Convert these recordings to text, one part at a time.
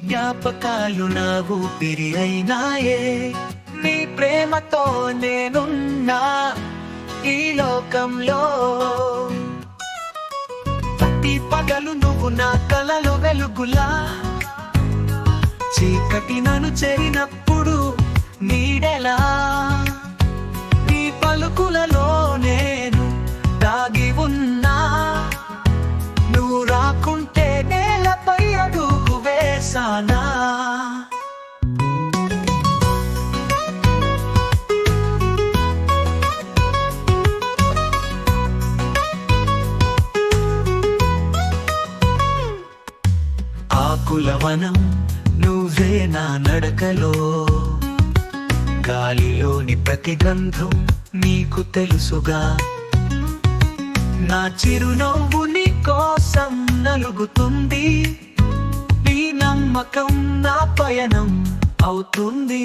జ్ఞాపకాలు నా ఊపిరి అయినాయే నీ ప్రేమతో నేనున్నా ఈ లోకంలో ప్రతి పగలు నువ్వు నా కలలో వెలుగులా చీకటి నన్ను చేరినప్పుడు నీడెలా నీ పలుకులలో నేను దాగి ఉన్నా నువ్వు రాకుంటే నేలపై అడుగు వేసానా ఆకుల వనం నువ్వే నా నడకలో గాలిలోని ప్రతి గంధం నీకు తెలుసుగా నా చిరునవ్వు నీ కోసం నలుగుతుంది నీ నమ్మకం నా పయనం అవుతుంది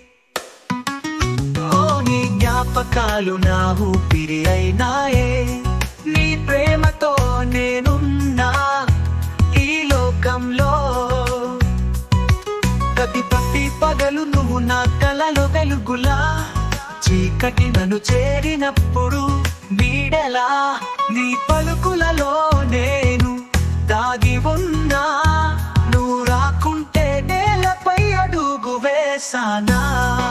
ఓ నీ జ్ఞాపకాలు నా ఊపిరి అయినాయే నీ ప్రేమతో నేనున్నా ఈ లోకంలో ప్రతి ప్రతి పగలు నువ్వు నా కలలో వెలుగులా చీకటి నన్ను చేరినప్పుడు నీడలా నీ పలుకులలో నేను దాగి ఉన్నా నువ్వు రాకుంటే నేలపై అడుగు వేసానా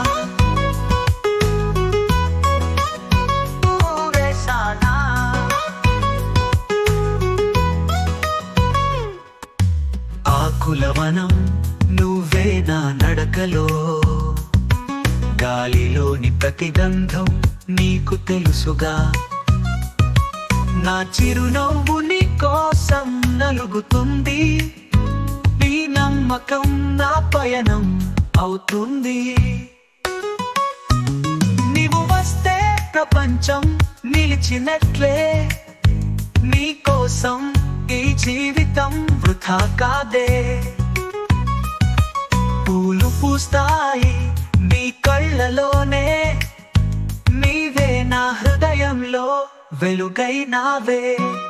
వేసానా ఆకుల వనం నువ్వే నా నడకలో గాలిలోని ప్రతి గంధం నీకు తెలుసుగా నా చిరునవ్వు నీ కోసం నలుగుతుంది నీ నమ్మకం నా పయనం అవుతుంది నీవు వస్తే ప్రపంచం నిలిచినట్లే నీ కోసం ఈ జీవితం వృథా కాదే పూలు పూస్తాయి నీ కళ్ళలోనే నీవే నా హృదయంలో వెలుగైనావే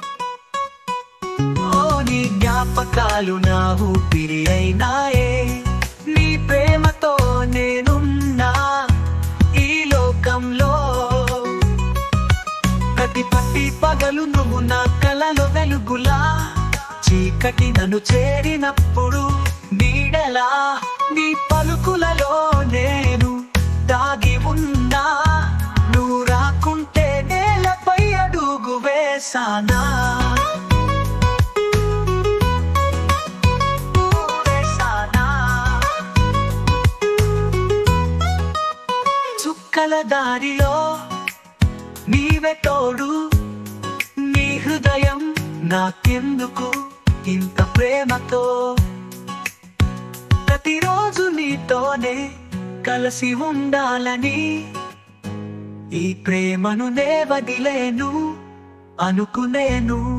ఓ నీ జ్ఞాపకాలు నా ఊపిరి అయినాయే నీ ప్రేమతో నేనున్నా ఈ లోకంలో ప్రతి పట్టి పగలు నువ్వు నా కలలో వెలుగులా చీకటి నన్ను చేరినప్పుడు నీడలా నీ పలుకులలో నేను దాగి ఉన్నా నువ్వు రాకుంటే నేలపై అడుగు వేసానా వేసానా చుక్కల దారిలో నీవే తోడు నీ హృదయం నాకెందుకు ఇంత ప్రేమతో ప్రతిరోజు నీతోనే కలిసి ఉండాలని ఈ ప్రేమను నే వదిలేను అనుకునేను